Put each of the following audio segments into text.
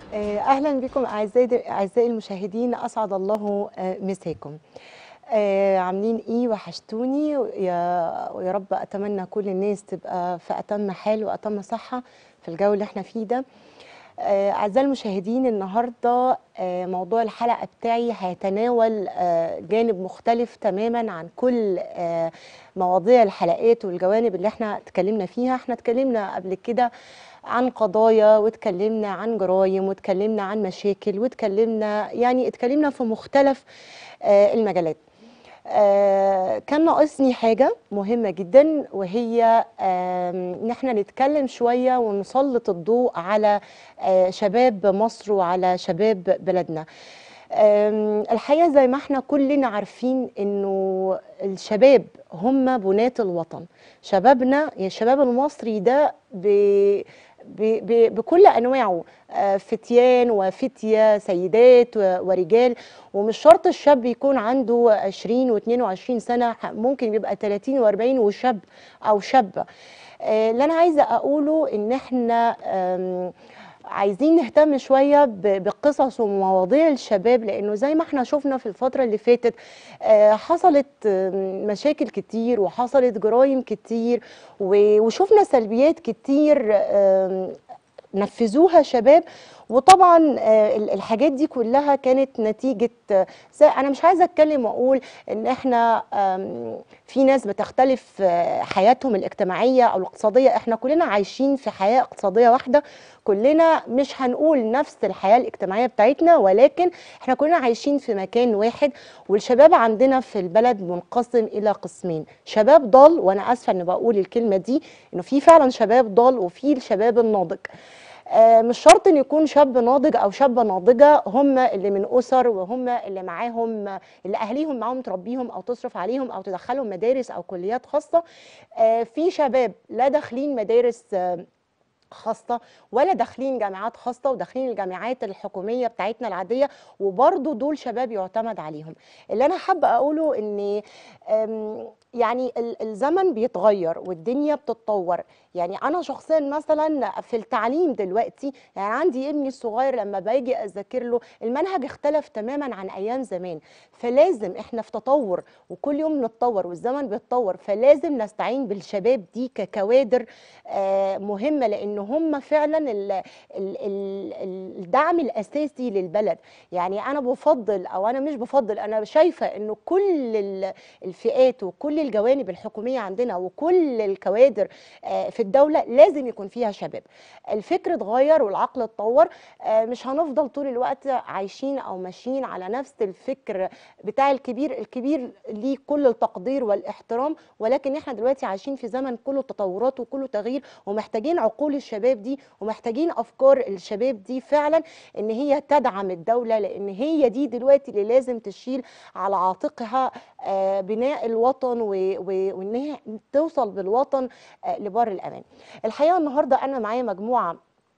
آه، اهلا بكم اعزائي اعزائي المشاهدين اسعد الله آه، مساكم آه، عاملين ايه وحشتوني ويا ويا رب اتمنى كل الناس تبقى في اتم حال واتم صحه في الجو اللي احنا فيه ده آه، اعزائي المشاهدين النهارده آه، موضوع الحلقه بتاعي هيتناول آه، جانب مختلف تماما عن كل آه، مواضيع الحلقات والجوانب اللي احنا اتكلمنا فيها احنا اتكلمنا قبل كده عن قضايا واتكلمنا عن جرائم واتكلمنا عن مشاكل واتكلمنا يعني اتكلمنا في مختلف آه، المجالات آه، كان ناقصني حاجة مهمة جدا وهي آم، ان احنا نتكلم شوية ونسلط الضوء على آه، شباب مصر وعلى شباب بلدنا آم، الحقيقة زي ما احنا كلنا عارفين انه الشباب هم بناة الوطن شبابنا يعني الشباب المصري ده ب ب- ب- بكل انواعه آه، فتيان وفتيه سيدات و- ورجال ومش شرط الشاب يكون عنده 20 و22 سنه ح- ممكن يبقى 30 و40 وشاب او شابه آه، اللي انا عايزه اقوله ان احنا آم، عايزين نهتم شويه ب- بقصص ومواضيع الشباب لانه زي ما احنا شفنا في الفتره اللي فاتت آه، حصلت آم، مشاكل كتير وحصلت جرائم كتير و- وشفنا سلبيات كتير آم، نفذوها شباب وطبعا آه، ال- الحاجات دي كلها كانت نتيجة آه، زي- أنا مش عايزة أتكلم وأقول إن إحنا آم، في ناس بتختلف آه، حياتهم الاجتماعية أو الاقتصادية إحنا كلنا عايشين في حياة اقتصادية واحدة كلنا مش هنقول نفس الحياة الاجتماعية بتاعتنا ولكن إحنا كلنا عايشين في مكان واحد والشباب عندنا في البلد منقسم إلى قسمين شباب ضال وأنا آسفة إن بقول الكلمة دي إنه في فعلا شباب ضال وفي الشباب الناضج آه، مش شرط ان يكون شاب ناضج او شابه ناضجه هم اللي من اسر وهم اللي معاهم اللي اهليهم معاهم تربيهم او تصرف عليهم او تدخلهم مدارس او كليات خاصه آه، في شباب لا داخلين مدارس آه، خاصة ولا داخلين جامعات خاصة وداخلين الجامعات الحكومية بتاعتنا العادية وبرضو دول شباب يعتمد عليهم اللي أنا حابة أقوله إن أم، يعني ال- الزمن بيتغير والدنيا بتتطور يعني أنا شخصيا مثلا في التعليم دلوقتي يعني عندي ابني الصغير لما باجي أذاكر له المنهج اختلف تماما عن أيام زمان فلازم إحنا في تطور وكل يوم نتطور والزمن بيتطور فلازم نستعين بالشباب دي ككوادر آه، مهمه لان هم فعلا ال- ال- ال- الدعم الاساسي للبلد يعني انا بفضل او انا مش بفضل انا شايفه انه كل ال- الفئات وكل الجوانب الحكوميه عندنا وكل الكوادر آه، في الدوله لازم يكون فيها شباب الفكر اتغير والعقل اتطور آه، مش هنفضل طول الوقت عايشين او ماشيين على نفس الفكر بتاع الكبير الكبير ليه كل التقدير والاحترام ولكن احنا دلوقتي عايشين في زمن كله تطورات وكله تغيير ومحتاجين عقول الشباب دي ومحتاجين افكار الشباب دي فعلا ان هي تدعم الدوله لان هي دي دلوقتي اللي لازم تشيل على عاتقها آه، بناء الوطن و- و- وان هي توصل بالوطن آه، لبر الامان. الحقيقه النهارده انا معايا مجموعه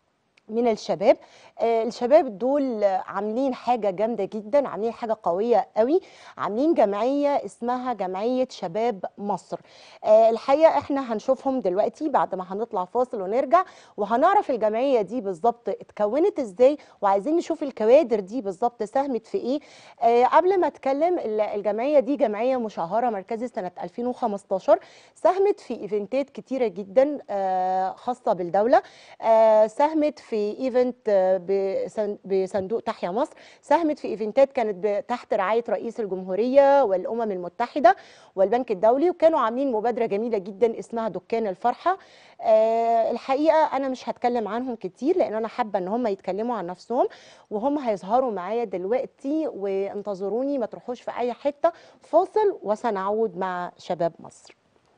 من الشباب آه، الشباب دول آه، عاملين حاجة جامدة جدا عاملين حاجة قوية قوي عاملين جمعية اسمها جمعية شباب مصر آه، الحقيقة احنا هنشوفهم دلوقتي بعد ما هنطلع فاصل ونرجع وهنعرف الجمعية دي بالظبط اتكونت ازاي وعايزين نشوف الكوادر دي بالظبط ساهمت في ايه آه، قبل ما اتكلم ال- الجمعية دي جمعية مشهرة مركزي سنة 2015 ساهمت في ايفنتات كتيرة جدا آه، خاصة بالدولة آه، ساهمت في ايفنت آه، بسن- بصندوق تحيا مصر ساهمت في ايفنتات كانت ب- تحت رعايه رئيس الجمهوريه والامم المتحده والبنك الدولي وكانوا عاملين مبادره جميله جدا اسمها دكان الفرحه آه، الحقيقه انا مش هتكلم عنهم كتير لان انا حابه ان هم يتكلموا عن نفسهم وهم هيظهروا معايا دلوقتي وانتظروني ما تروحوش في اي حته فاصل وسنعود مع شباب مصر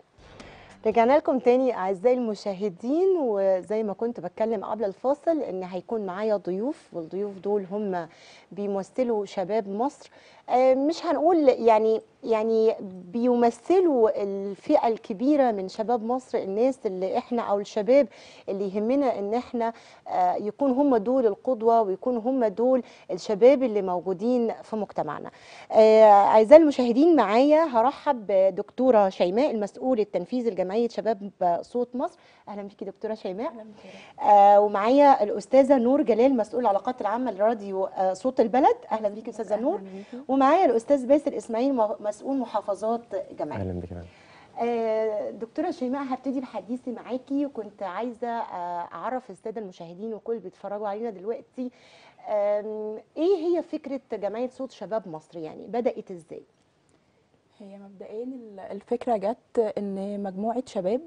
رجعنا لكم تاني اعزائي المشاهدين وزي ما كنت بتكلم قبل الفاصل ان هيكون معايا ضيوف والضيوف دول هم بيمثلوا شباب مصر آه، مش هنقول يعني يعني بيمثلوا الفئة الكبيرة من شباب مصر الناس اللي احنا او الشباب اللي يهمنا ان احنا آه، يكون هم دول القدوة ويكون هم دول الشباب اللي موجودين في مجتمعنا آه، أعزائي المشاهدين معايا هرحب بدكتورة شيماء المسؤول التنفيذي لجمعية شباب صوت مصر أهلا بيكي دكتورة شيماء آه، ومعايا الأستاذة نور جلال مسؤول العلاقات العامة لراديو آه، صوت البلد أهلا بيكي أستاذة نور ومعايا الأستاذ باسل إسماعيل م- مسؤول محافظات جمعية اهلا بك مدام آه، دكتورة شيماء هبتدي بحديثي معاكي وكنت عايزة آه، أعرف السادة المشاهدين وكل اللي بيتفرجوا علينا دلوقتي آم، إيه هي فكرة جمعية صوت شباب مصر يعني بدأت إزاي؟ هي مبدئيا ال- الفكرة جت إن مجموعة شباب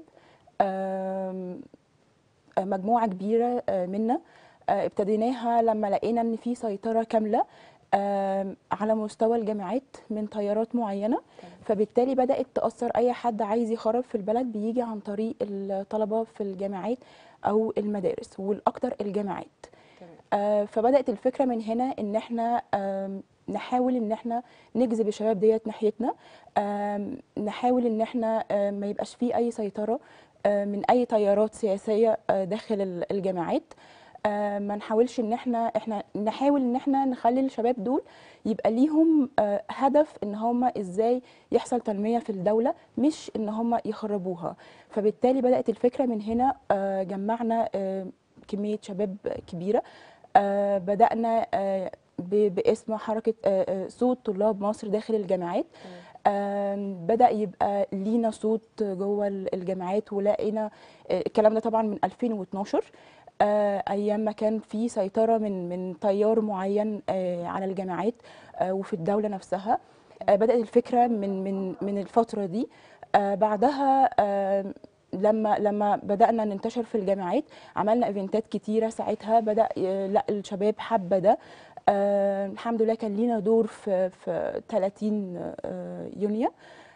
آم، آه، مجموعة كبيرة آه، منا آه، ابتديناها لما لقينا إن في سيطرة كاملة آم، على مستوى الجامعات من تيارات معينة فبالتالي بدأت تأثر أي حد عايز يخرج في البلد بيجي عن طريق الطلبة في الجامعات أو المدارس والأكتر الجامعات آه، فبدات الفكره من هنا ان احنا آم، نحاول ان احنا نجذب الشباب ديت ناحيتنا آم، نحاول ان احنا آم، ما يبقاش فيه اي سيطره آه، من اي تيارات سياسيه آه، داخل ال- الجامعات آه، ما نحاولش ان احنا احنا نحاول ان احنا نخلي الشباب دول يبقى ليهم آه، هدف ان هم ازاي يحصل تنميه في الدوله مش ان هم يخربوها فبالتالي بدات الفكره من هنا آه، جمعنا آه، كميه شباب كبيره آه، بدأنا آه، ب- باسم حركة آه، آه، صوت طلاب مصر داخل الجامعات آم، بدأ يبقى لينا صوت جوه ال- الجامعات ولقينا آه، الكلام ده طبعا من 2012 آه، ايام ما كان في سيطره من من تيار معين آه، على الجامعات آه، وفي الدوله نفسها آه، بدات الفكره من من من الفتره دي آه، بعدها آه، لما لما بدانا ننتشر في الجامعات عملنا ايفنتات كتيره ساعتها بدا آه، لا الشباب حابه ده آه، الحمد لله كان لينا دور في في 30 آه، يونيو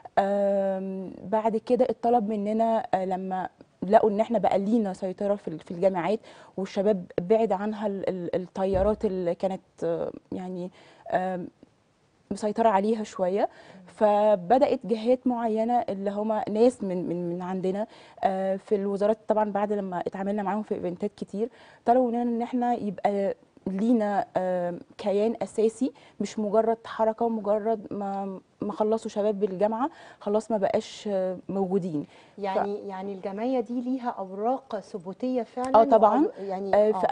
آم، بعد كده اتطلب مننا آه، لما لقوا ان احنا بقى لينا سيطره في ال- في الجامعات والشباب بعد عنها ال- ال- التيارات اللي كانت آه، يعني آم، مسيطره عليها شويه فبدات جهات معينه اللي هما ناس من من من عندنا آه، في الوزارات طبعا بعد لما اتعاملنا معاهم في ايفنتات كتير طلبوا مننا ان احنا يبقى لينا آم، كيان اساسي مش مجرد حركه مجرد ما ما خلصوا شباب الجامعه خلاص ما بقاش آه، موجودين يعني يعني الجمعية دي ليها أوراق ثبوتية فعلا اه طبعا وأو- يعني آه، آه، في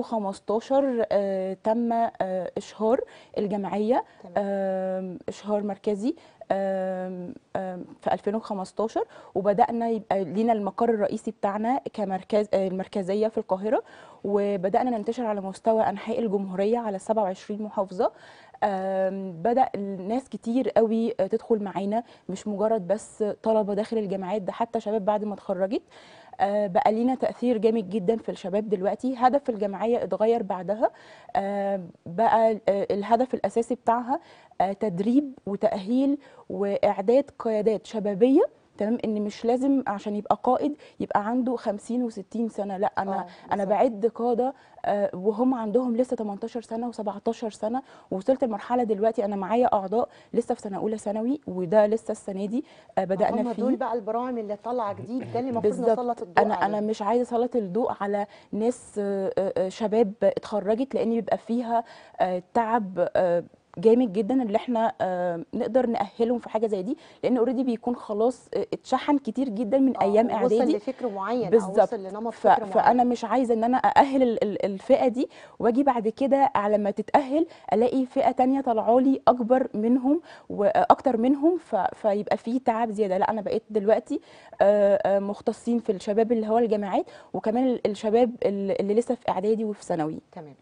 2015 آه، تم آه، اشهار الجمعيه تمام. آم، اشهار مركزي آم، آم، في 2015 وبدانا يبقى لينا المقر الرئيسي بتاعنا كمركز آه، المركزيه في القاهره وبدانا ننتشر على مستوى انحاء الجمهوريه على 27 محافظه آم، بدا الناس كتير قوي آه، تدخل معانا مش مجرد بس طلبه داخل الجامعات ده حتى شباب بعد ما اتخرجت آه، بقى لينا تأثير جامد جدا في الشباب دلوقتي هدف الجمعية اتغير بعدها آه، بقى آه، الهدف الأساسي بتاعها آه، تدريب وتأهيل وإعداد قيادات شبابية تمام ان مش لازم عشان يبقى قائد يبقى عنده 50 و60 سنه لا انا آه، انا بالظبط. بعد قاده آه، وهم عندهم لسه 18 سنه و17 سنه ووصلت لمرحله دلوقتي انا معايا اعضاء لسه في سنه اولى ثانوي وده لسه السنه دي آه، بدانا هم فيه دول بقى البراعم اللي طالعه جديد ده اللي المفروض بالظبط. نسلط الضوء انا انا عليه. مش عايزه اسلط الضوء على ناس آه، آه، شباب اتخرجت لان بيبقى فيها آه، تعب آه، جامد جدا اللي احنا آه، نقدر نأهلهم في حاجه زي دي لان اوريدي بيكون خلاص آه، اتشحن كتير جدا من آه، ايام وصل اعدادي لفكر معين او بالظبط. وصل لنمط ف... فكر فانا معين مش عايزه ان انا ااهل ال- ال- الفئه دي واجي بعد كده على ما تتاهل الاقي فئه تانية طالعه لي اكبر منهم واكتر منهم ف... فيبقى في تعب زياده لا انا بقيت دلوقتي آه، آه، مختصين في الشباب اللي هو الجامعات وكمان ال- الشباب اللي اللي لسه في اعدادي وفي ثانوي تمام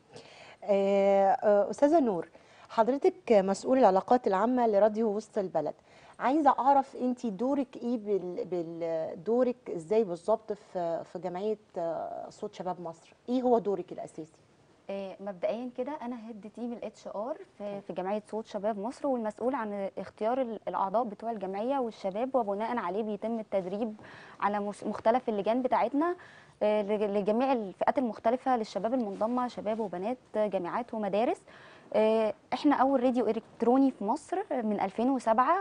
آه، آه، استاذه نور حضرتك مسؤول العلاقات العامه لراديو وسط البلد عايزه اعرف انت دورك ايه بال... بال... دورك ازاي بالظبط في في جمعيه آه، صوت شباب مصر ايه هو دورك الاساسي آه، مبدئيا كده انا هيد تيم الاتش ار في في جمعيه صوت شباب مصر والمسؤول عن اختيار ال- الاعضاء بتوع الجمعيه والشباب وبناء عليه بيتم التدريب على مس- مختلف اللجان بتاعتنا آه، لج- لجميع الفئات المختلفه للشباب المنضمه شباب وبنات آه، جامعات ومدارس آه، احنا اول راديو الكتروني في مصر من 2007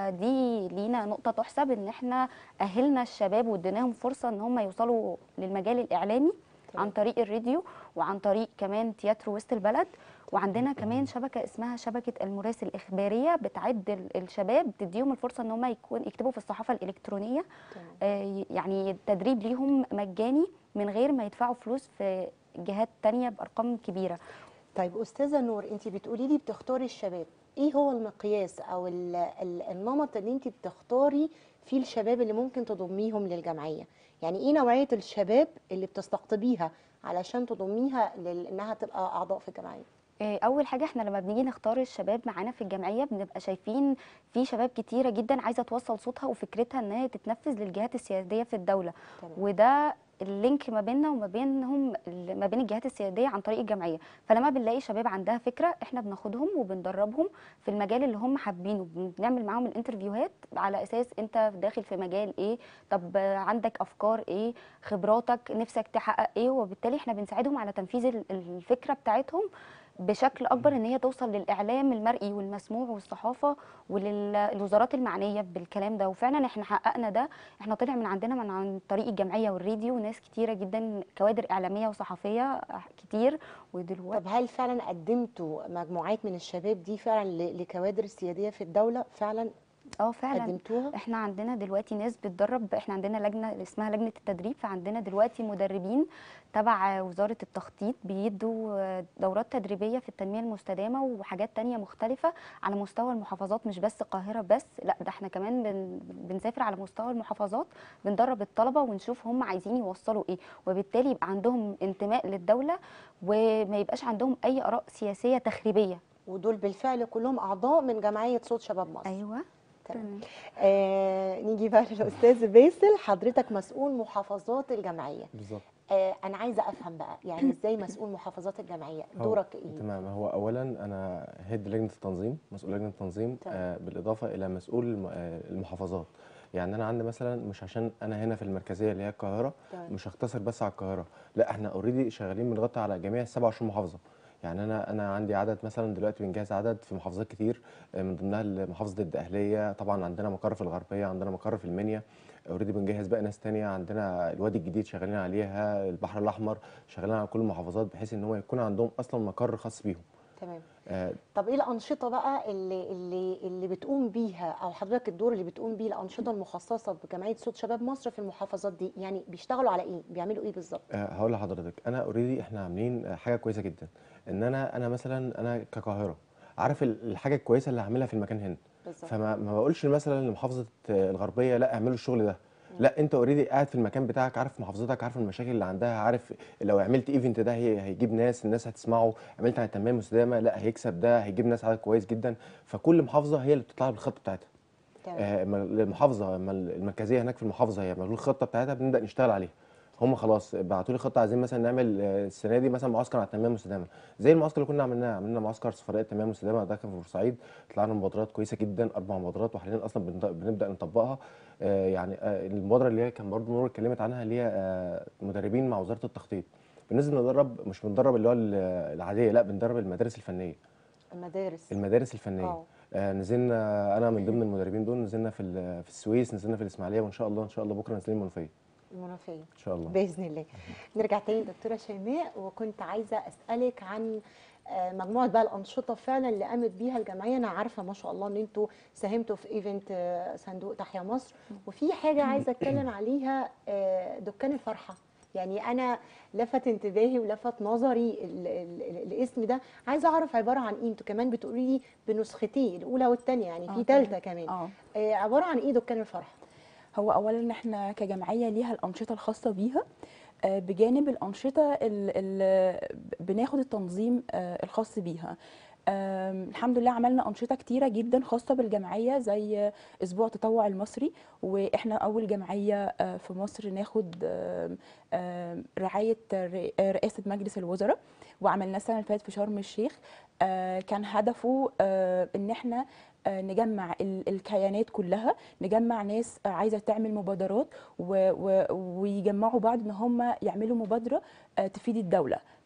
فدي لينا نقطه تحسب ان احنا اهلنا الشباب واديناهم فرصه ان هم يوصلوا للمجال الاعلامي تمام. عن طريق الراديو وعن طريق كمان تياترو وسط البلد وعندنا كمان شبكه اسمها شبكه المراسل الاخباريه بتعد ال- الشباب تديهم الفرصه ان هم يكون يكتبوا في الصحافه الالكترونيه تمام. آه، يعني التدريب ليهم مجاني من غير ما يدفعوا فلوس في جهات تانية بارقام كبيره طيب استاذه نور انت بتقولي لي بتختاري الشباب ايه هو المقياس او ال ال النمط اللي انت بتختاري فيه الشباب اللي ممكن تضميهم للجمعيه يعني ايه نوعيه الشباب اللي بتستقطبيها علشان تضميها لل- انها تبقى اعضاء في الجمعيه آه، اول حاجه احنا لما بنيجي نختار الشباب معانا في الجمعيه بنبقى شايفين في شباب كتيره جدا عايزه توصل صوتها وفكرتها ان هي تتنفذ للجهات السياديه في الدوله تمام. وده اللينك ما بيننا وما بينهم ما بين الجهات السياديه عن طريق الجمعيه فلما بنلاقي شباب عندها فكره احنا بناخدهم وبندربهم في المجال اللي هم حابينه بنعمل معاهم الانترفيوهات على اساس انت داخل في مجال ايه طب عندك افكار ايه خبراتك نفسك تحقق ايه وبالتالي احنا بنساعدهم على تنفيذ ال- الفكره بتاعتهم بشكل اكبر ان هي توصل للاعلام المرئي والمسموع والصحافه وللوزارات المعنيه بالكلام ده وفعلا احنا حققنا ده احنا طلع من عندنا من عن طريق الجمعيه والراديو ناس كتيره جدا كوادر اعلاميه وصحفيه كتير ودلوقتي طب هل فعلا قدمتوا مجموعات من الشباب دي فعلا ل- لكوادر السياديه في الدوله فعلا اه فعلا قدمتوها احنا عندنا دلوقتي ناس بتدرب احنا عندنا لجنه اسمها لجنه التدريب فعندنا دلوقتي مدربين تبع وزاره التخطيط بيدوا دورات تدريبيه في التنميه المستدامه وحاجات تانية مختلفه على مستوى المحافظات مش بس القاهره بس لا ده احنا كمان بن بنسافر على مستوى المحافظات بندرب الطلبه ونشوف هم عايزين يوصلوا ايه وبالتالي يبقى عندهم انتماء للدوله وما يبقاش عندهم اي اراء سياسيه تخريبيه ودول بالفعل كلهم اعضاء من جمعيه صوت شباب مصر ايوه تمام. آه نيجي بقى للاستاذ باسل حضرتك مسؤول محافظات الجمعيه بالظبط آه انا عايزه افهم بقى يعني ازاي مسؤول محافظات الجمعيه هو- دورك ايه تمام هو اولا انا هيد لجنه التنظيم مسؤول لجنه التنظيم تمام. آه بالاضافه الى مسؤول الم- آه، المحافظات يعني انا عندي مثلا مش عشان انا هنا في المركزيه اللي هي القاهره تمام. مش هقتصر بس على القاهره لا احنا اوريدي شغالين بنغطي على جميع ال 27 محافظه يعني انا انا عندي عدد مثلا دلوقتي بنجهز عدد في محافظات كتير آه، من ضمنها محافظه الدقهليه طبعا عندنا مقر في الغربيه عندنا مقر في المنيا اوريدي بنجهز بقى ناس تانية عندنا الوادي الجديد شغالين عليها البحر الاحمر شغالين على كل المحافظات بحيث ان هو يكون عندهم اصلا مقر خاص بيهم تمام آه، طب ايه الانشطه بقى اللي اللي اللي بتقوم بيها او حضرتك الدور اللي بتقوم بيه الانشطه المخصصه بجمعيه صوت شباب مصر في المحافظات دي يعني بيشتغلوا على ايه بيعملوا ايه بالظبط آه، هقول لحضرتك انا اوريدي احنا عاملين آه، حاجه كويسه جدا ان انا انا مثلا انا كقاهره عارف ال- الحاجه الكويسه اللي هعملها في المكان هنا بالظبط فما ما بقولش مثلا لمحافظه آه، الغربيه لا اعملوا الشغل ده لا انت اوريدي قاعد في المكان بتاعك عارف محافظتك عارف المشاكل اللي عندها عارف لو عملت ايفنت ده هي هيجيب ناس الناس هتسمعه عملت عن التنميه المستدامه لا هيكسب ده هيجيب ناس عدد كويس جدا فكل محافظه هي اللي بتطلع بالخطه بتاعتها تمام آه، اما المحافظه اما المركزيه هناك في المحافظه هي معمول الخطه بتاعتها بنبدا نشتغل عليها هم خلاص بعتوا لي خطه عايزين مثلا نعمل آه، السنه دي مثلا معسكر على التنميه المستدامه زي المعسكر اللي كنا عملناه عملنا معسكر سفريه التنميه المستدامه ده كان في بورسعيد طلعنا مبادرات كويسه جدا اربع مبادرات وحاليا اصلا بنط- بنبدا نطبقها آه، يعني آه، المبادره اللي هي كان برضو نور اتكلمت عنها اللي هي آه، مدربين مع وزاره التخطيط بننزل ندرب مش بندرب اللي هو ال- العاديه لا بندرب المدارس الفنيه المدارس المدارس الفنيه اه آه نزلنا انا من ضمن المدربين دول نزلنا في ال- في السويس نزلنا في الاسماعيليه وان شاء الله ان شاء الله بكره نازلين المنوفيه المنوفيه ان شاء الله باذن الله نرجع تاني دكتوره شيماء وكنت عايزه اسالك عن آه، مجموعه بقى الانشطه فعلا اللي قامت بيها الجمعيه انا عارفه ما شاء الله ان انتوا ساهمتوا في ايفنت آه، صندوق تحيا مصر وفي حاجه عايزه اتكلم عليها آه، دكان الفرحه يعني انا لفت انتباهي ولفت نظري ال ال ال الاسم ده عايزه اعرف عباره عن ايه انتوا كمان بتقولي لي بنسختين الاولى والثانيه يعني في آه، ثالثه كمان اه آه، عباره عن ايه دكان الفرحه هو اولا احنا كجمعيه ليها الانشطه الخاصه بيها آه، بجانب الانشطه اللي بناخد التنظيم آه، الخاص بيها آم، الحمد لله عملنا انشطه كتيره جدا خاصه بالجمعيه زي اسبوع تطوع المصري واحنا اول جمعيه آه، في مصر ناخد آم، آم، رعايه ر- رئاسه مجلس الوزراء وعملناه السنه اللي فاتت في شرم الشيخ آه، كان هدفه آه، ان احنا آه، نجمع ال- الكيانات كلها نجمع ناس آه، عايزه تعمل مبادرات و- و- ويجمعوا بعض ان هم يعملوا مبادره آه، تفيد الدوله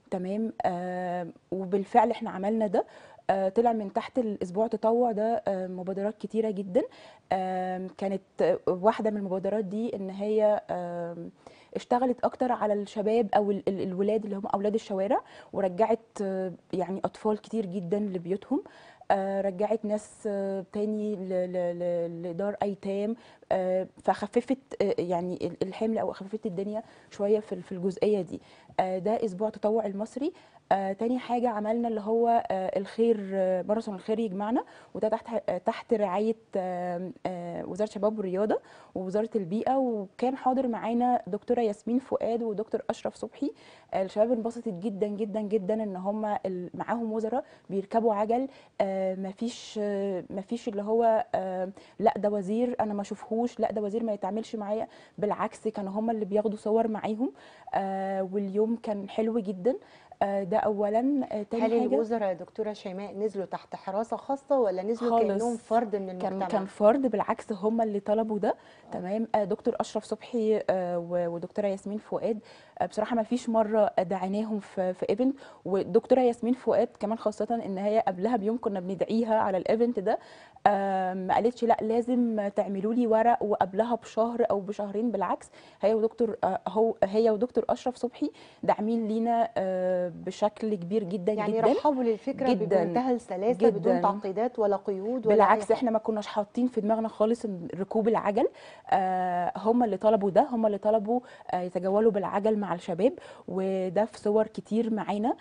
تمام آه وبالفعل احنا عملنا ده آه طلع من تحت الاسبوع تطوع ده آه مبادرات كتيره جدا آه كانت آه، واحده من المبادرات دي ان هي آه اشتغلت اكتر على الشباب او ال- ال- الولاد اللي هم اولاد الشوارع ورجعت آه، يعني اطفال كتير جدا لبيوتهم آه، رجعت ناس آه، تاني ل- ل- ل- لدار ايتام آه، فخففت آه، يعني ال- الحمل او خففت الدنيا شويه في في الجزئيه دي آه، ده اسبوع تطوع المصري آه، تاني حاجه عملنا اللي هو آه، الخير آه، ماراثون الخير يجمعنا وده تحت آه، تحت رعايه آه، آه، وزاره الشباب والرياضه ووزاره البيئه وكان حاضر معانا دكتوره ياسمين فؤاد ودكتور اشرف صبحي آه، الشباب انبسطت جدا جدا جدا ان هم ال- معاهم وزراء بيركبوا عجل آه، مفيش آه، مفيش اللي هو آه، لا ده وزير انا ما اشوفهوش لا ده وزير ما يتعاملش معايا بالعكس كانوا هم اللي بياخدوا صور معاهم آه، واليوم كان حلو جدا آه، ده اولا آه، تاني هل حاجه الوزراء يا دكتوره شيماء نزلوا تحت حراسه خاصه ولا نزلوا خالص. كانهم فرد من كان المجتمع كان فرد بالعكس هم اللي طلبوا ده تمام آه، دكتور اشرف صبحي آه، و- ودكتوره ياسمين فؤاد آه، بصراحه ما فيش مره دعيناهم في في ايفنت ودكتوره ياسمين فؤاد كمان خاصه ان هي قبلها بيوم كنا بندعيها على الايفنت ده آه، ما قالتش لا لازم تعملوا لي ورق وقبلها بشهر او بشهرين بالعكس هي ودكتور آه، هو هي ودكتور اشرف صبحي داعمين لينا آه، بشكل كبير جدا يعني جدا رحبوا للفكره جداً، بمنتهى السلاسه بدون جداً. تعقيدات ولا قيود ولا بالعكس أي حاجة. احنا ما كناش حاطين في دماغنا خالص إن ركوب العجل آه هم اللي طلبوا ده هم اللي طلبوا آه يتجولوا بالعجل مع الشباب وده في صور كتير معانا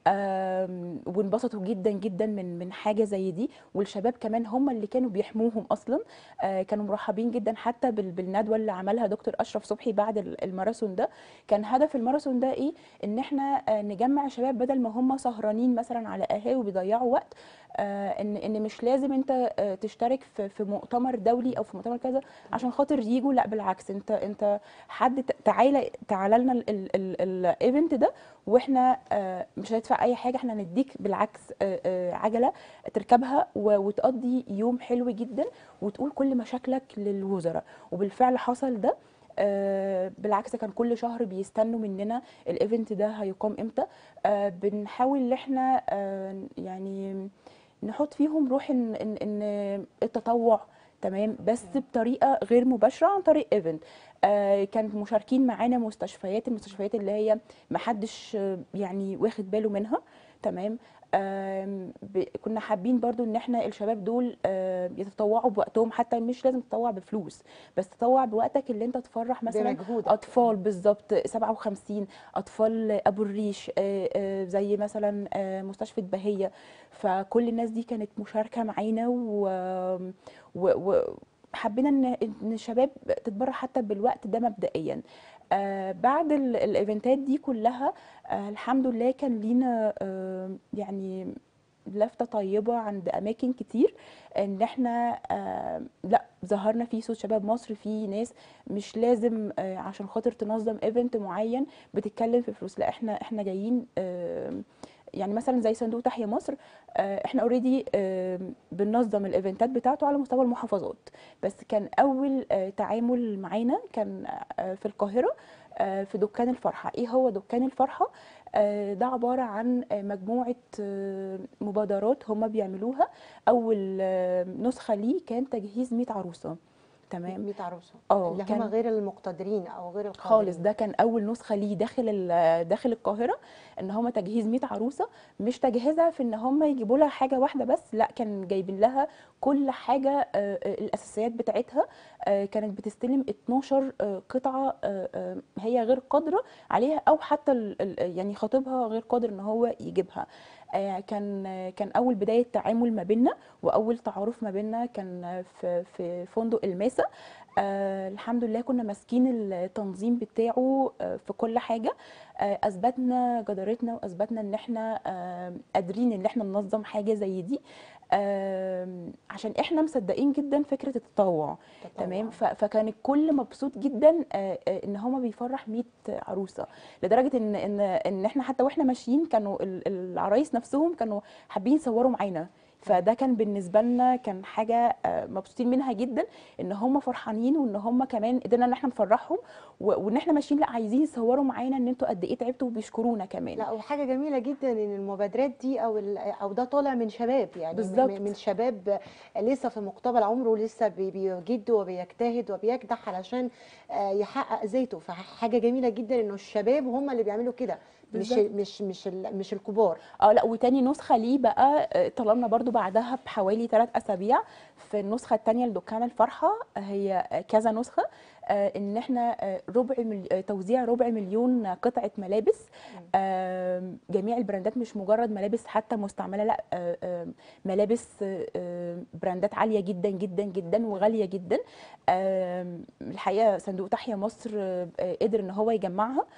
آم، وانبسطوا جدا جدا من من حاجه زي دي والشباب كمان هم اللي كانوا بيحموهم اصلا آه، كانوا مرحبين جدا حتى بال- بالندوه اللي عملها دكتور اشرف صبحي بعد ال- الماراثون ده كان هدف الماراثون ده ايه ان احنا آه، نجمع الشباب بدل ما هم سهرانين مثلا على قهاوي وبيضيعوا وقت آه، ان ان مش لازم انت آه، تشترك في في مؤتمر دولي او في مؤتمر كذا عشان خاطر يجوا لا بالعكس انت انت حد ت- تعالى تعالى لنا الايفنت ده واحنا آه، مش هندفع اي حاجه احنا نديك بالعكس آه، آه، عجله تركبها و- وتقضي يوم حلو جدا وتقول كل مشاكلك للوزراء وبالفعل حصل ده آه، بالعكس كان كل شهر بيستنوا مننا الايفنت ده هيقام امتى آه، بنحاول ان احنا آه، يعني نحط فيهم روح ان ان ان التطوع تمام بس بطريقه غير مباشره عن طريق ايفنت آه كان مشاركين معانا مستشفيات المستشفيات اللي هي محدش آه، يعني واخد باله منها تمام آم، ب- كنا حابين برضو ان احنا الشباب دول آه، يتطوعوا بوقتهم حتى مش لازم تطوع بفلوس بس تطوع بوقتك اللي انت تفرح مثلا بمجهودك. اطفال بالظبط 57 اطفال ابو الريش آه، آه، زي مثلا آه، مستشفى بهيه فكل الناس دي كانت مشاركه معانا و, و... و... حبينا ان ان الشباب تتبرع حتى بالوقت ده مبدئيا آه بعد ال- الايفنتات دي كلها آه الحمد لله كان لينا آه يعني لفتة طيبة عند أماكن كتير إن إحنا آه لا ظهرنا في صوت شباب مصر في ناس مش لازم آه عشان خاطر تنظم ايفنت معين بتتكلم في فلوس لا إحنا إحنا جايين آه يعني مثلا زي صندوق تحيا مصر آه، احنا اوريدي بننظم الايفنتات بتاعته على مستوى المحافظات بس كان اول آه، تعامل معانا كان آه، في القاهره آه، في دكان الفرحه ايه هو دكان الفرحه آه، ده عباره عن آه، مجموعه آه، مبادرات هم بيعملوها اول آه، نسخه ليه كان تجهيز 100 عروسه تمام 100 عروسه اه اللي هم كان- غير المقتدرين او غير القادرين خالص ده كان اول نسخه ليه داخل ال- داخل القاهره ان هم تجهيز 100 عروسه مش تجهيزها في ان هم يجيبوا لها حاجه واحده بس لا كان جايبين لها كل حاجه آه، آه، الاساسيات بتاعتها آه، كانت بتستلم 12 آه، قطعه آه، آه، هي غير قادره عليها او حتى ال- ال- يعني خطيبها غير قادر ان هو يجيبها آه، كان آه، كان اول بدايه تعامل ما بيننا واول تعارف ما بيننا كان آه، في في فندق الماسه آه الحمد لله كنا ماسكين التنظيم بتاعه آه في كل حاجه آه اثبتنا جدارتنا واثبتنا ان احنا آه قادرين ان احنا ننظم حاجه زي دي آه عشان احنا مصدقين جدا فكره التطوع تطوع. تمام ف- فكان الكل مبسوط جدا آه، آه، ان هما بيفرح 100 عروسه لدرجه ان ان ان احنا حتى واحنا ماشيين كانوا ال- العرايس نفسهم كانوا حابين يصوروا معانا فده كان بالنسبه لنا كان حاجه آه، مبسوطين منها جدا ان هم فرحانين وان هم كمان قدرنا ان احنا نفرحهم و- وان احنا ماشيين لا عايزين يصوروا معانا ان انتوا قد ايه تعبتوا وبيشكرونا كمان لا وحاجه جميله جدا ان المبادرات دي او ال- او ده طالع من شباب يعني م- بالظبط. من شباب لسه في مقتبل عمره ولسه بي- بيجد وبيجتهد وبيكدح علشان آه، يحقق ذاته فحاجه جميله جدا انه الشباب هم اللي بيعملوا كده مش بالظبط. مش مش ال- مش الكبار اه لا وتاني نسخه ليه بقى آه، طلبنا برضو بعدها بحوالي ثلاث اسابيع في النسخه الثانيه لدكان الفرحه آه، هي آه، كذا نسخه آه، ان احنا آه، ربع مل... آه، توزيع ربع مليون قطعه ملابس آم، جميع البراندات مش مجرد ملابس حتى مستعمله لا آه، آم، ملابس آه، آه، براندات عاليه جدا جدا جدا وغاليه جدا آم، الحقيقه صندوق تحيا مصر آه، آه، قدر ان هو يجمعها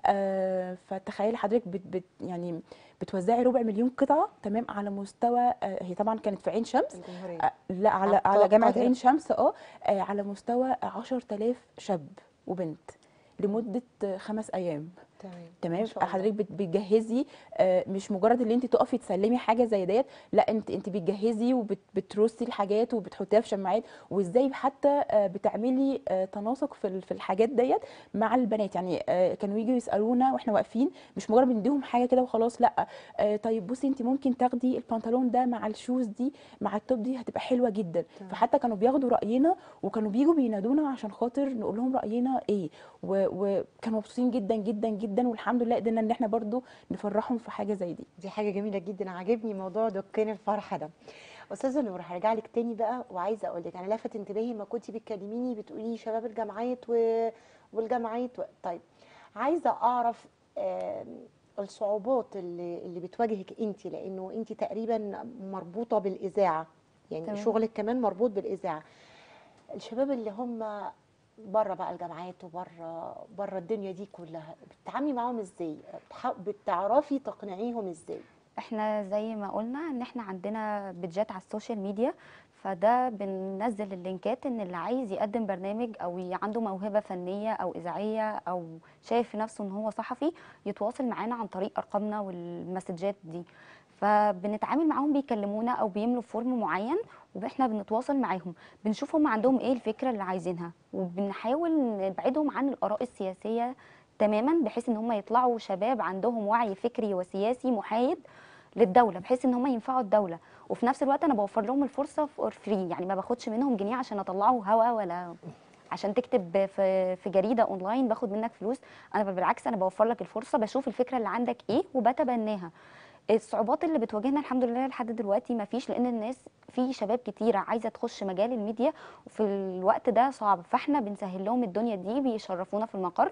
آه، فتخيلي حضرتك بت بت يعني بتوزعي ربع مليون قطعه تمام على مستوى آه، هي طبعا كانت في عين شمس الجمهوريه آه، لا على على على جامعه القاهرة. عين شمس اه آه، على مستوى 10000 شاب وبنت لمده آه، خمس ايام تمام ما تمام شاء الله. حضرتك بت- بتجهزي آه، مش مجرد ان انت تقفي تسلمي حاجه زي ديت لا انت انت بتجهزي وبترصي الحاجات وبتحطيها في شماعات وازاي حتى آه، بتعملي آه، تناسق في ال- في الحاجات ديت مع البنات يعني آه، كانوا يجوا يسالونا واحنا واقفين مش مجرد بنديهم حاجه كده وخلاص لا آه، طيب بصي انت ممكن تاخدي البنطلون ده مع الشوز دي مع التوب دي هتبقى حلوه جدا تمام. فحتى كانوا بياخدوا راينا وكانوا بيجوا بينادونا عشان خاطر نقول لهم راينا ايه و- وكانوا مبسوطين جدا جدا جدا والحمد لله قدرنا ان احنا برضو نفرحهم في حاجه زي دي دي حاجه جميله جدا عاجبني موضوع دكان الفرحه ده استاذه نور هرجع لك تاني بقى وعايزه اقول لك انا لفت انتباهي ما كنتي بتكلميني بتقولي شباب الجامعات و... والجامعات و... طيب عايزه اعرف آم، الصعوبات اللي اللي بتواجهك انت لانه انت تقريبا مربوطه بالاذاعه يعني تمام. شغلك كمان مربوط بالاذاعه الشباب اللي هم بره بقى الجامعات وبره بره الدنيا دي كلها بتتعاملي معاهم ازاي بتح- بتعرفي تقنعيهم ازاي احنا زي ما قلنا ان احنا عندنا بيدجات على السوشيال ميديا فده بننزل اللينكات ان اللي عايز يقدم برنامج او ي- عنده موهبه فنيه او اذاعيه او شايف في نفسه ان هو صحفي يتواصل معانا عن طريق ارقامنا والمسجات دي فبنتعامل معاهم بيكلمونا او بيملوا فورم معين واحنا بنتواصل معاهم بنشوف هم عندهم ايه الفكره اللي عايزينها وبنحاول نبعدهم عن الاراء السياسيه تماما بحيث ان هم يطلعوا شباب عندهم وعي فكري وسياسي محايد للدوله بحيث ان هم ينفعوا الدوله وفي نفس الوقت انا بوفر لهم الفرصه فور فري يعني ما باخدش منهم جنيه عشان اطلعه هوا ولا عشان تكتب في في جريده اونلاين باخد منك فلوس انا بالعكس انا بوفر لك الفرصه بشوف الفكره اللي عندك ايه وبتبناها الصعوبات اللي بتواجهنا الحمد لله لحد دلوقتي ما فيش لان الناس في شباب كتيره عايزه تخش مجال الميديا وفي الوقت ده صعب فاحنا بنسهل لهم الدنيا دي بيشرفونا في المقر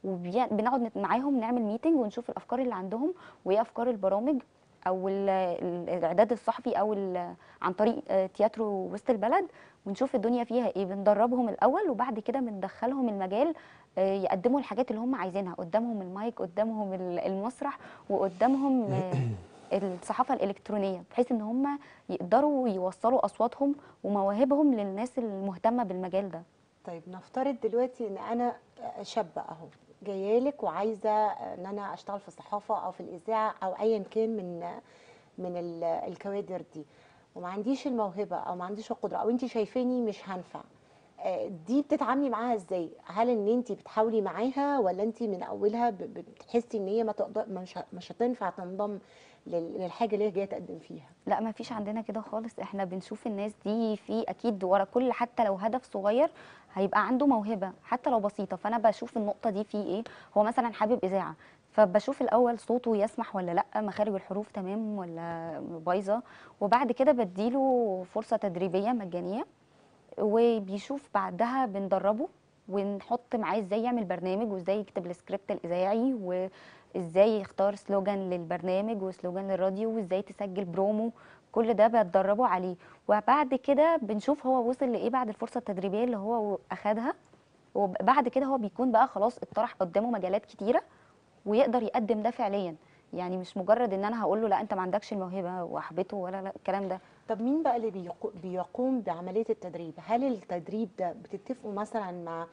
وبنقعد معاهم نعمل ميتنج ونشوف الافكار اللي عندهم وايه افكار البرامج او ال- ال- الاعداد الصحفي او ال- عن طريق آه، تياترو وسط البلد ونشوف الدنيا فيها ايه بندربهم الاول وبعد كده بندخلهم المجال آه، يقدموا الحاجات اللي هم عايزينها قدامهم المايك قدامهم ال- المسرح وقدامهم آه، الصحافه الالكترونيه بحيث ان هم يقدروا يوصلوا اصواتهم ومواهبهم للناس المهتمه بالمجال ده طيب نفترض دلوقتي ان انا شابه اهو جايه لك وعايزه ان انا اشتغل في الصحافه او في الاذاعه او ايا كان من من ال- الكوادر دي وما عنديش الموهبه او ما عنديش القدره او انت شايفاني مش هنفع آه، دي بتتعاملي معاها ازاي هل ان انت بتحاولي معاها ولا انت من اولها ب- بتحسي ان هي ما تقدر مش ه- مش هتنفع تنضم لل- للحاجه اللي هي جايه تقدم فيها لا ما فيش عندنا كده خالص احنا بنشوف الناس دي في اكيد ورا كل حتى لو هدف صغير هيبقى عنده موهبه حتى لو بسيطه فانا بشوف النقطه دي فيه ايه هو مثلا حابب اذاعه فبشوف الاول صوته يسمح ولا لا مخارج الحروف تمام ولا بايظه وبعد كده بديله فرصه تدريبيه مجانيه وبيشوف بعدها بندربه ونحط معاه ازاي يعمل برنامج وازاي يكتب السكريبت الاذاعي وازاي يختار سلوجان للبرنامج وسلوجان للراديو وازاي تسجل برومو كل ده بتدربه عليه وبعد كده بنشوف هو وصل لايه بعد الفرصه التدريبيه اللي هو اخدها وبعد كده هو بيكون بقى خلاص اتطرح قدامه مجالات كتيره ويقدر يقدم ده فعليا يعني مش مجرد ان انا هقول له لا انت ما عندكش الموهبه واحبطه ولا لا الكلام ده طب مين بقى اللي بيقو- بيقوم بعمليه التدريب هل التدريب ده بتتفقوا مثلا مع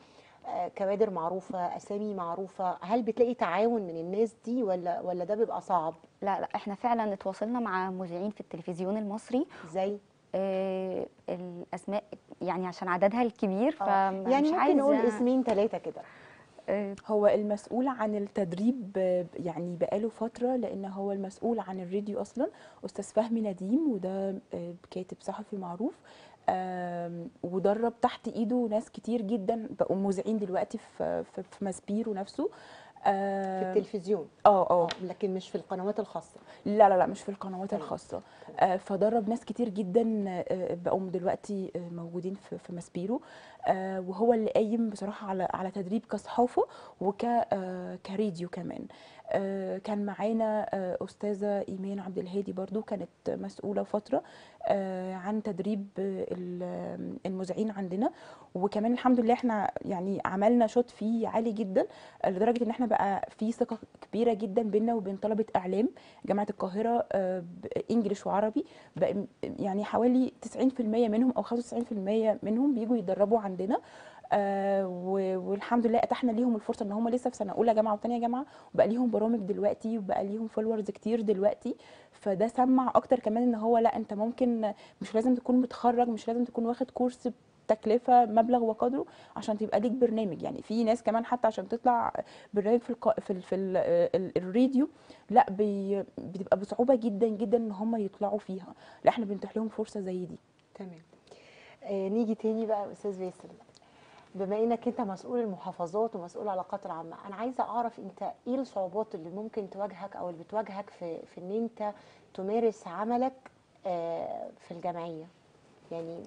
آه، كوادر معروفه اسامي معروفه هل بتلاقي تعاون من الناس دي ولا ولا ده بيبقى صعب لا لا احنا فعلا اتواصلنا مع مذيعين في التلفزيون المصري زي آه الاسماء يعني عشان عددها الكبير آه، فمش يعني ممكن عايزه نقول اسمين ثلاثه كده آه هو المسؤول عن التدريب آه، يعني بقاله فترة لأن هو المسؤول عن الراديو أصلا أستاذ فهمي نديم وده آه، كاتب صحفي معروف آم، ودرب تحت ايده ناس كتير جدا بقوا مذيعين دلوقتي في في في ماسبيرو نفسه في آم، التلفزيون اه اه اه لكن مش في القنوات الخاصه لا لا لا مش في القنوات تمام. الخاصة آه، فدرب ناس كتير جدا آه، بقوا دلوقتي آه، موجودين في في ماسبيرو آه، وهو اللي قايم بصراحة على على تدريب كصحافة وك آه، كراديو كمان آه، كان معانا آه، أستاذة إيمان عبد الهادي برضو كانت مسؤولة فترة آه، عن تدريب آه، ال- المذيعين عندنا وكمان الحمد لله احنا يعني عملنا شوط فيه عالي جدا لدرجة ان احنا بقى في ثقة كبيرة جدا بينا وبين طلبة إعلام جامعة القاهرة آه، ب- انجليش وعربي بقى م- يعني حوالي 90% منهم او 95% منهم بيجوا يتدربوا عندنا آه و- والحمد لله اتحنا ليهم الفرصه ان هم لسه في سنه اولى جامعه وثانيه جامعه وبقى ليهم برامج دلوقتي وبقى ليهم فولورز كتير دلوقتي فده سمع اكتر كمان ان هو لا انت ممكن مش لازم تكون متخرج مش لازم تكون واخد كورس تكلفه مبلغ وقدره عشان تبقى ليك برنامج يعني في ناس كمان حتى عشان تطلع برنامج في الق... في ال... في ال... ال... الراديو لا بي... بتبقى بصعوبه جدا جدا ان هم يطلعوا فيها لا احنا بنتيح لهم فرصه زي دي تمام آه نيجي تاني بقى استاذ باسل بما انك انت مسؤول المحافظات ومسؤول العلاقات العامه انا عايزه اعرف انت ايه الصعوبات اللي ممكن تواجهك او اللي بتواجهك في في ان انت تمارس عملك آه في الجمعيه يعني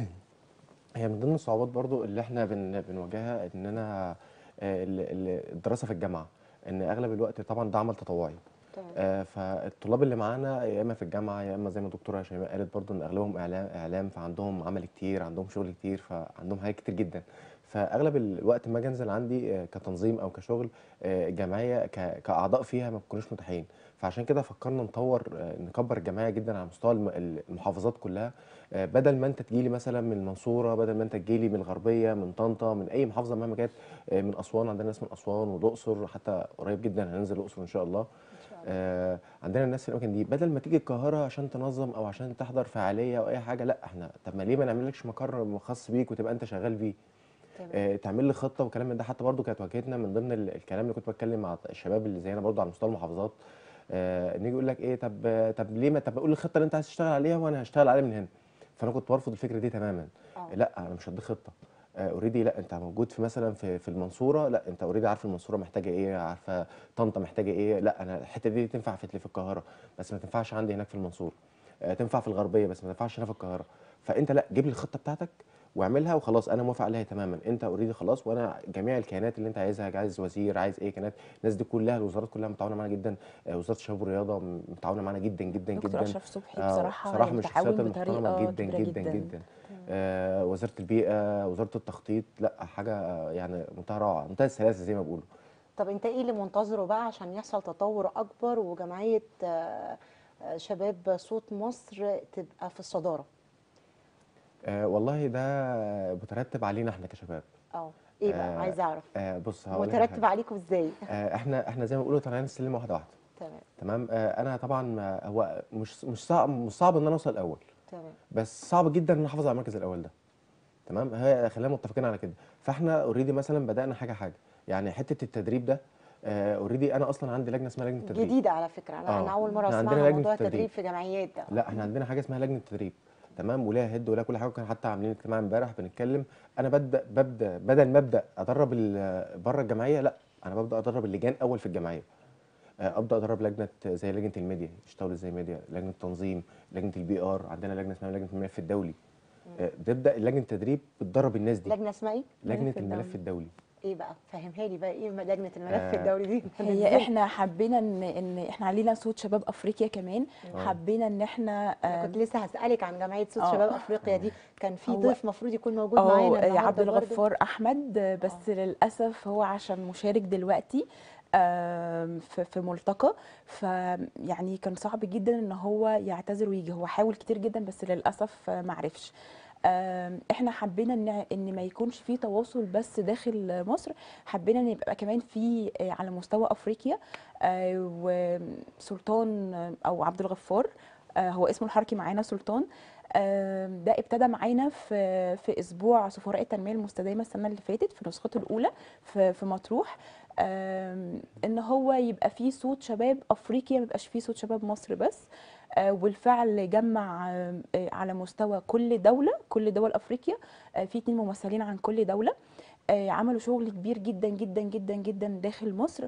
هي من ضمن الصعوبات برضو اللي احنا بن بنواجهها اننا آه، ال- ال- الدراسه في الجامعه ان اغلب الوقت طبعا ده عمل تطوعي تمام آه، فالطلاب اللي معانا يا اما في الجامعه يا اما زي ما الدكتوره شيماء قالت برضو ان اغلبهم اعلام اعلام فعندهم عمل كتير عندهم شغل كتير فعندهم حاجات كتير جدا فاغلب الوقت ما اجي انزل عندي آه، كتنظيم او كشغل آه، الجمعيه ك- كاعضاء فيها ما بيكونوش متاحين فعشان كده فكرنا نطور آه، نكبر الجمعيه جدا على مستوى الم- المحافظات كلها آه، بدل ما انت تجيلي مثلا من المنصوره بدل ما انت تجيلي من الغربيه من طنطا من اي محافظه مهما كانت آه، من اسوان عندنا ناس من اسوان والاقصر حتى قريب جدا هننزل الاقصر ان شاء الله آه، عندنا الناس في الاماكن دي بدل ما تيجي القاهره عشان تنظم او عشان تحضر فعاليه او اي حاجه لا احنا طب ما ليه ما نعملكش مقر خاص بيك وتبقى انت شغال بيه تمام آه، تعمل لي خطه وكلام من ده حتى برضو كانت واجهتنا من ضمن ال- الكلام اللي كنت بتكلم مع الشباب اللي زينا برضو على مستوى المحافظات آه، نيجي يقول لك ايه طب طب ليه ما طب قول لي الخطه اللي انت عايز تشتغل عليها وانا هشتغل عليها من هنا فانا كنت برفض الفكره دي تماما اه لا انا مش هديك خطه اوريدي لا انت موجود في مثلا في في المنصوره لا انت اوريدي عارف المنصوره محتاجه ايه عارفه طنطا محتاجه ايه لا انا الحته دي تنفع في في القاهره بس ما تنفعش عندي هناك في المنصوره آه، تنفع في الغربيه بس ما تنفعش هنا في القاهره فانت لا جيب لي الخطه بتاعتك واعملها وخلاص انا موافق عليها تماما انت اوريدي خلاص وانا جميع الكيانات اللي انت عايزها عايز وزير عايز اي كيانات الناس دي كلها الوزارات كلها متعاونه معانا جدا آه، وزاره الشباب والرياضه متعاونه معانا جدا جدا دكتور جدا اشرف صبحي آه، بصراحه صراحه من التعاون الشخصيات المحترمه بطريقه جدا كبيره جدا جدا آه وزاره البيئه وزاره التخطيط لا حاجه آه، يعني منتهى روعه منتهى السلاسه زي ما بيقولوا طب انت ايه اللي منتظره بقى عشان يحصل تطور اكبر وجمعيه آه، آه، شباب صوت مصر تبقى في الصداره آه والله ده مترتب علينا احنا كشباب اه ايه بقى آه، عايزه اعرف آه بص هقول لك مترتب حاجة. عليكم ازاي آه احنا احنا زي ما بيقولوا طالعين السلم واحده واحده تمام تمام آه انا طبعا آه، هو مش مش صعب مش صعب ان انا اوصل الاول تمام بس صعب جدا ان انا احافظ على المركز الاول ده تمام هي خلينا متفقين على كده فاحنا اوريدي مثلا بدانا حاجه حاجه يعني حته التدريب ده اوريدي انا اصلا عندي لجنه اسمها لجنه التدريب جديده على فكره انا آه. انا اول مره إحنا اسمع عندنا عن لجنة موضوع تدريب. التدريب في جمعيات ده لا احنا عندنا حاجه اسمها لجنه تدريب تمام وليها هيد وليها كل حاجه وكان حتى عاملين اجتماع امبارح بنتكلم انا ببدا ببدا بدل ما ابدا ادرب ال- بره الجمعيه لا انا ببدا ادرب اللجان اول في الجمعيه آه، ابدا ادرب لجنه زي لجنه الميديا يشتغلوا زي ميديا لجنه تنظيم لجنه البي ار عندنا لجنه اسمها لجنه الملف الدولي آه، بتبدا لجنه التدريب بتدرب الناس دي لجنه اسمها ايه لجنه الملف الملف الدولي ايه بقى فهمها لي بقى ايه لجنه الملف آه، الدولي دي هي احنا حبينا ان ان احنا علينا صوت شباب افريقيا كمان آه. حبينا ان احنا انا آه، كنت لسه هسالك عن جمعيه صوت آه. شباب افريقيا دي كان في هو- ضيف مفروض يكون موجود معانا اه النهارده عبد برضه. الغفار احمد آه، بس للاسف هو عشان مشارك دلوقتي آم، في في ملتقى فيعني كان صعب جدا ان هو يعتذر ويجي هو حاول كتير جدا بس للاسف آه، ما عرفش آم، احنا حبينا ان ان ما يكونش في تواصل بس داخل مصر حبينا ان يبقى كمان في آه، على مستوى افريقيا آه، وسلطان آه، او عبد الغفار آه، هو اسمه الحركي معانا سلطان آم، ده ابتدى معانا في في اسبوع سفراء التنميه المستدامه السنه اللي فاتت في نسخته الاولى في في مطروح آم، ان هو يبقى فيه صوت شباب افريقيا ما يبقاش فيه صوت شباب مصر بس آه، والفعل جمع آم، آه، على مستوى كل دوله كل دول افريقيا آه، في اتنين ممثلين عن كل دوله آه، عملوا شغل كبير جدا جدا جدا جدا داخل مصر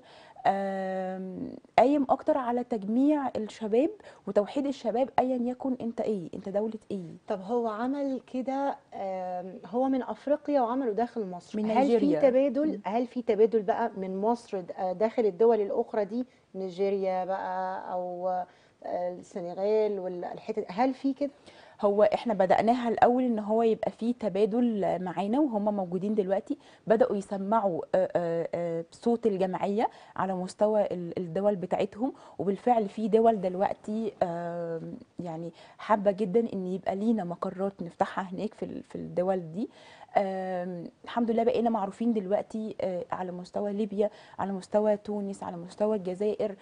آم، قايم اكتر على تجميع الشباب وتوحيد الشباب ايا يكن انت ايه انت دوله ايه طب هو عمل كده آم، هو من افريقيا وعمله داخل مصر من هل في نيجيريا. تبادل هل في تبادل بقى من مصر د- آه، داخل الدول الاخرى دي نيجيريا بقى او آه، السنغال والحتت هل في كده هو احنا بدأناها الأول ان هو يبقى فيه تبادل معانا وهم موجودين دلوقتي بدأوا يسمعوا آه، آه، آه، صوت الجمعية على مستوى ال- الدول بتاعتهم وبالفعل في دول دلوقتي آم، يعني حابة جدا ان يبقى لينا مقرات نفتحها هناك في ال- في الدول دي آم، الحمد لله بقينا معروفين دلوقتي آه، على مستوى ليبيا على مستوى تونس على مستوى الجزائر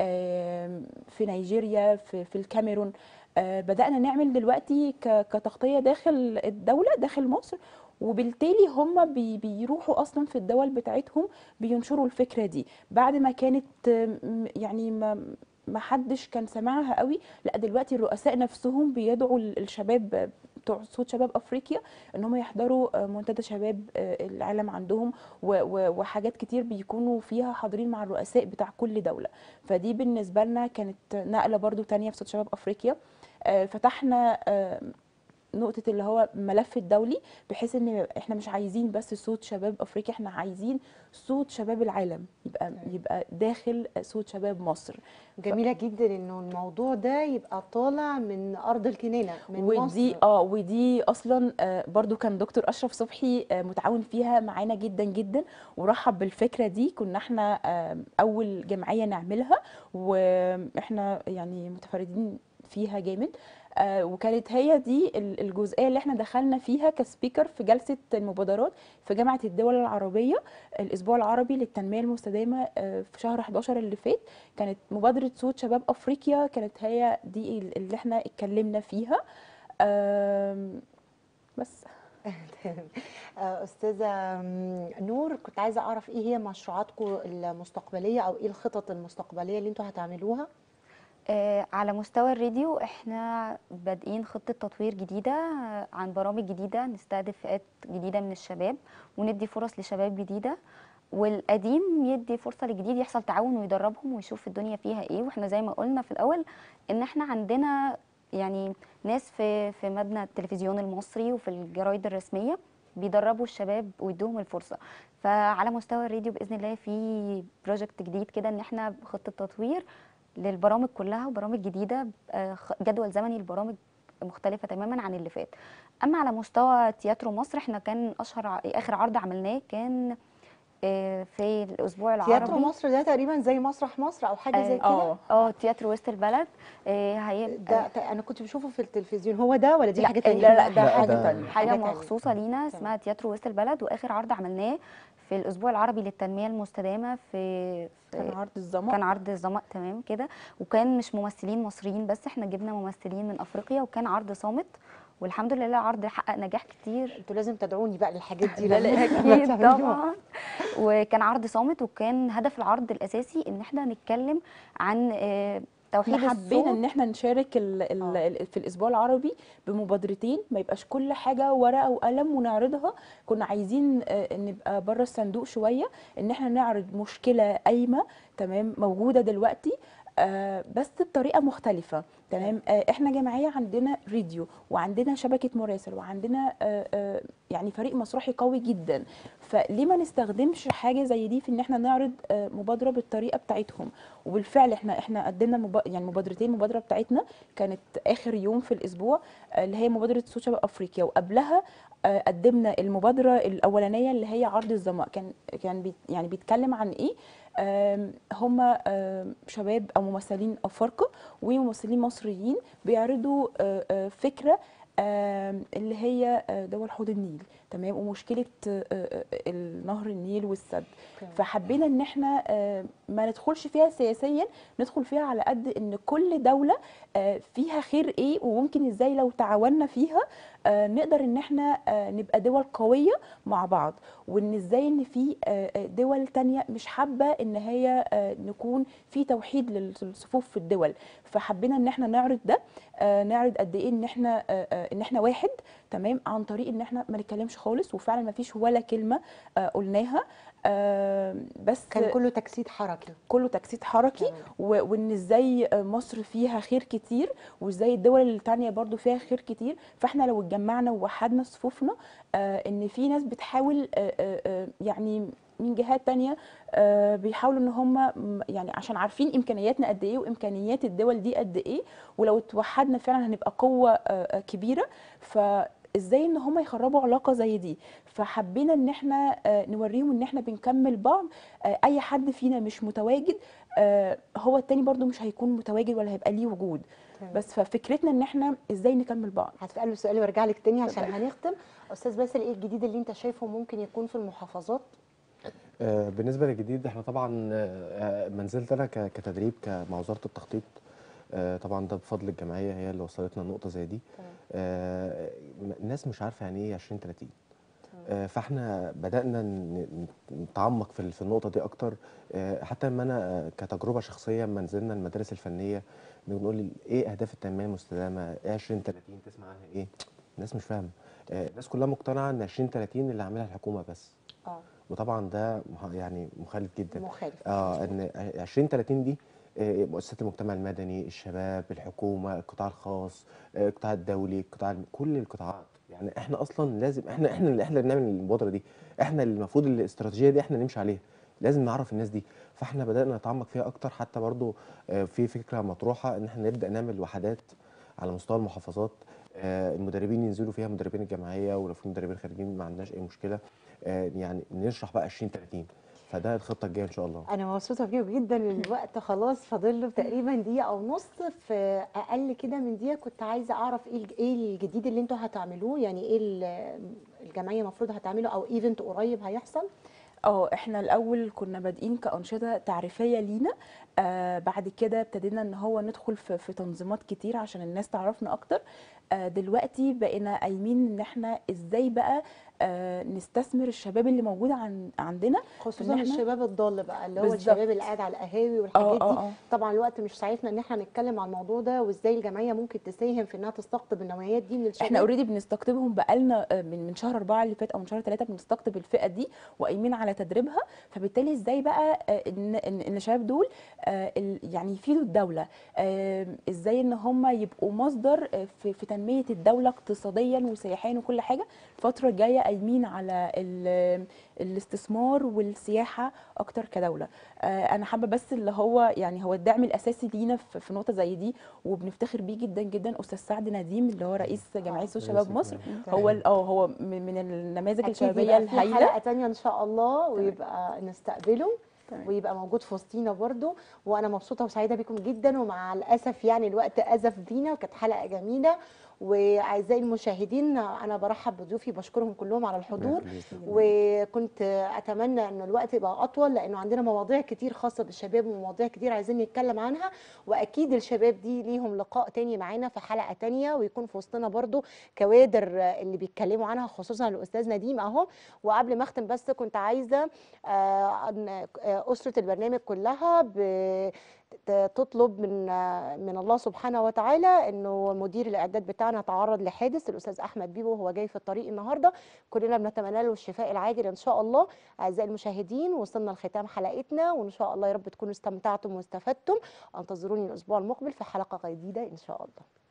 آم، في نيجيريا في في الكاميرون آه، بدأنا نعمل دلوقتي ك- كتغطية داخل الدولة داخل مصر وبالتالي هم بي بيروحوا اصلا في الدول بتاعتهم بينشروا الفكره دي بعد ما كانت آم، يعني ما ما حدش كان سمعها قوي لا دلوقتي الرؤساء نفسهم بيدعوا ال- الشباب بتوع صوت شباب افريقيا ان هم يحضروا آه، منتدى شباب آه، العالم عندهم و- و- وحاجات كتير بيكونوا فيها حاضرين مع الرؤساء بتاع كل دوله فدي بالنسبه لنا كانت نقله برضو تانية في صوت شباب افريقيا آه، فتحنا آه، نقطة اللي هو ملف الدولي بحيث ان احنا مش عايزين بس صوت شباب افريقيا احنا عايزين صوت شباب العالم يبقى يبقى داخل صوت شباب مصر جميله جدا انه الموضوع ده يبقى طالع من ارض الكنانه من ودي مصر اه ودي اصلا آه، برضو كان دكتور اشرف صبحي آه، متعاون فيها معانا جدا جدا ورحب بالفكره دي كنا احنا آه، اول جمعيه نعملها واحنا يعني متفردين فيها جامد آه، وكانت هي دي ال- الجزئيه اللي احنا دخلنا فيها كسبيكر في جلسه المبادرات في جامعه الدول العربيه الاسبوع العربي للتنميه المستدامه آه، في شهر 11 اللي فات كانت مبادره صوت شباب افريقيا كانت هي دي اللي احنا اتكلمنا فيها آم، بس آه، استاذه آم، نور كنت عايزه اعرف ايه هي مشروعاتكم المستقبليه او ايه الخطط المستقبليه اللي انتوا هتعملوها آه، على مستوى الراديو احنا بادئين خطة تطوير جديدة آه، عن برامج جديدة نستهدف فئات جديدة من الشباب وندي فرص لشباب جديدة والقديم يدي فرصة للجديد يحصل تعاون ويدربهم ويشوف الدنيا فيها ايه واحنا زي ما قلنا في الاول ان احنا عندنا يعني ناس في في مبنى التلفزيون المصري وفي الجرايد الرسمية بيدربوا الشباب ويدوهم الفرصة فعلى مستوى الراديو بإذن الله في بروجكت جديد كده ان احنا خطة تطوير للبرامج كلها وبرامج جديده آه، خ- جدول زمني البرامج مختلفه تماما عن اللي فات اما على مستوى تياترو مصر احنا كان اشهر ع- اخر عرض عملناه كان آه، في الاسبوع العربي تياترو مصر ده تقريبا زي مسرح مصر او حاجه زي كده اه اه تياترو وسط البلد آه، هيبقى ده ت- انا كنت بشوفه في التلفزيون هو ده ولا دي لا، حاجه تانية لا لا ده لا، حاجه ده- تانية حاجه حاجة تانية. مخصوصه لينا اسمها تياترو وسط البلد واخر عرض عملناه في الاسبوع العربي للتنميه المستدامه في, في كان عرض الظما كان عرض ظما تمام كده وكان مش ممثلين مصريين بس احنا جبنا ممثلين من افريقيا وكان عرض صامت والحمد لله العرض حقق نجاح كتير انتوا لازم تدعوني بقى للحاجات دي لا، لا، لما اكيد تعملوها. طبعا وكان عرض صامت وكان هدف العرض الاساسي ان احنا نتكلم عن آه، توحيد احنا حبينا الصوت ان احنا نشارك ال ال ال في الاسبوع العربي بمبادرتين ما يبقاش كل حاجه ورقه وقلم ونعرضها كنا عايزين آه، نبقى بره الصندوق شويه ان احنا نعرض مشكله قايمه تمام موجوده دلوقتي آه، بس بطريقه مختلفه تمام آه، احنا جمعيه عندنا راديو وعندنا شبكه مراسل وعندنا آه، آه، يعني فريق مسرحي قوي جدا فليه ما نستخدمش حاجه زي دي في ان احنا نعرض آه، مبادره بالطريقه بتاعتهم وبالفعل احنا احنا قدمنا مب... يعني مبادرتين المبادره بتاعتنا كانت اخر يوم في الاسبوع آه، اللي هي مبادره صوت شباب افريقيا وقبلها آه، قدمنا المبادره الاولانيه اللي هي عرض الظما كان كان بي يعني بيتكلم عن ايه آم، هم آم، شباب او ممثلين افارقه وممثلين مصريين بيعرضوا آه، آه، فكره آم، اللي هي آه، دول حوض النيل تمام ومشكله آه، آه، النهر النيل والسد تمام. فحبينا ان احنا آه، ما ندخلش فيها سياسيا ندخل فيها على قد ان كل دوله آه، فيها خير ايه وممكن ازاي لو تعاوننا فيها آه، نقدر ان احنا آه، نبقى دول قويه مع بعض وان ازاي ان في آه، آه، دول تانية مش حابه ان هي آه، نكون في توحيد للصفوف في الدول فحبينا ان احنا نعرض ده آه، نعرض قد ايه ان احنا آه، آه، ان احنا واحد تمام عن طريق ان احنا ما نتكلمش خالص وفعلا ما فيش ولا كلمه آه، قلناها آه، بس كان كله تجسيد حركي كله تجسيد حركي تمام. و- وان ازاي مصر فيها خير كتير وازاي الدول التانية برضو فيها خير كتير فاحنا لو اتجمعنا ووحدنا صفوفنا آه ان في ناس بتحاول آه آه آه يعني من جهات تانية آه بيحاولوا ان هم م- يعني عشان عارفين امكانياتنا قد ايه وامكانيات الدول دي قد ايه ولو اتوحدنا فعلا هنبقى قوة آه آه كبيرة فازاي ان هم يخربوا علاقة زي دي فحبينا ان احنا آه نوريهم ان احنا بنكمل بعض آه اي حد فينا مش متواجد آه، هو التاني برضو مش هيكون متواجد ولا هيبقى ليه وجود تمام. بس ففكرتنا ان احنا ازاي نكمل بعض هسأله سؤال وارجع لك تاني عشان اتفضل. هنختم استاذ باسل ايه الجديد اللي انت شايفه ممكن يكون في المحافظات آه، بالنسبه للجديد احنا طبعا آه، ما نزلت انا ك- كتدريب ك- مع وزاره التخطيط آه، طبعا ده بفضل الجمعيه هي اللي وصلتنا لنقطه زي دي تمام. آه، م- الناس مش عارفه يعني ايه 2030 آه، فاحنا بدانا ن- ن- نتعمق في ال- في النقطه دي اكتر آه، حتى لما انا آه، كتجربه شخصيه لما نزلنا المدارس الفنيه بنقول ايه اهداف التنميه المستدامه ايه 2030 تسمع عنها ايه الناس مش فاهمه آه، الناس كلها مقتنعه ان 2030 اللي عاملها الحكومه بس اه وطبعا ده مه- يعني مخالف جدا مخالف اه ان 2030 دي آه، مؤسسات المجتمع المدني الشباب الحكومه القطاع الخاص آه، القطاع الدولي القطاع الم- كل القطاعات يعني احنا اصلا لازم احنا احنا اللي احنا اللي بنعمل المبادره دي احنا اللي المفروض الاستراتيجيه دي احنا نمشي عليها لازم نعرف الناس دي فاحنا بدانا نتعمق فيها اكتر حتى برضو آه، في فكره مطروحه ان احنا نبدا نعمل وحدات على مستوى المحافظات آه، المدربين ينزلوا فيها مدربين الجمعيه ولو في مدربين خارجين ما عندناش اي مشكله آه، يعني نشرح بقى 2030 فده الخطه الجايه ان شاء الله انا مبسوطه بيكم جدا الوقت خلاص فاضل له تقريبا دقيقه او نص في اقل كده من دقيقه كنت عايزه اعرف ايه الج- ايه الجديد اللي انتوا هتعملوه يعني ايه ال- الجمعيه المفروض هتعمله او ايفنت قريب هيحصل اه احنا الاول كنا بادئين كانشطه تعريفيه لينا آه بعد كده ابتدينا ان هو ندخل في, في تنظيمات كتير عشان الناس تعرفنا اكتر آه دلوقتي بقينا قايمين ان احنا ازاي بقى آه نستثمر الشباب اللي موجود عن عندنا خصوصا إن إحنا- الشباب الضال بقى اللي هو بالظبط. الشباب اللي قاعد على القهاوي والحاجات اه دي اه اه طبعا الوقت مش ساعتنا ان احنا نتكلم عن الموضوع ده وازاي الجمعيه ممكن تساهم في انها تستقطب النوعيات دي من الشباب احنا اوريدي بنستقطبهم بقالنا آه، من من شهر أربعة اللي فات او من شهر ثلاثة بنستقطب الفئه دي وقايمين على تدريبها فبالتالي ازاي بقى آه، ان ان إن الشباب دول آه، ال- يعني يفيدوا الدوله آه، ازاي ان هم يبقوا مصدر آه، في في تنميه الدوله اقتصاديا وسياحيا وكل حاجه الفتره الجايه قايمين على ال- الاستثمار والسياحه اكتر كدوله آه، انا حابه بس اللي هو يعني هو الدعم الاساسي لينا في في نقطه زي دي وبنفتخر بيه جدا جدا استاذ سعد نديم اللي هو رئيس جمعيه صوت شباب مصر هو ال- اه هو من من النماذج أكيد الشبابيه يبقى في الهايله حلقه تانية ان شاء الله ويبقى نستقبله تمام. ويبقى موجود في وسطينا برضو وانا مبسوطه وسعيده بيكم جدا ومع الاسف يعني الوقت ازف بينا وكانت حلقه جميله واعزائي المشاهدين انا برحب بضيوفي بشكرهم كلهم على الحضور وكنت اتمنى ان الوقت يبقى اطول لانه عندنا مواضيع كتير خاصه بالشباب ومواضيع كتير عايزين نتكلم عنها واكيد الشباب دي ليهم لقاء تاني معانا في حلقه تانية ويكون في وسطنا برضو كوادر اللي بيتكلموا عنها خصوصا الاستاذ نديم اهو وقبل ما اختم بس كنت عايزه آه، أن- آه، اسره البرنامج كلها ب- ت- تطلب من آه، من الله سبحانه وتعالى انه مدير الاعداد بتاعنا تعرض لحادث الاستاذ احمد بيبو وهو جاي في الطريق النهارده كلنا بنتمنى له الشفاء العاجل ان شاء الله اعزائي المشاهدين وصلنا لختام حلقتنا وان شاء الله يا رب تكونوا استمتعتم واستفدتم انتظروني الاسبوع المقبل في حلقه جديده ان شاء الله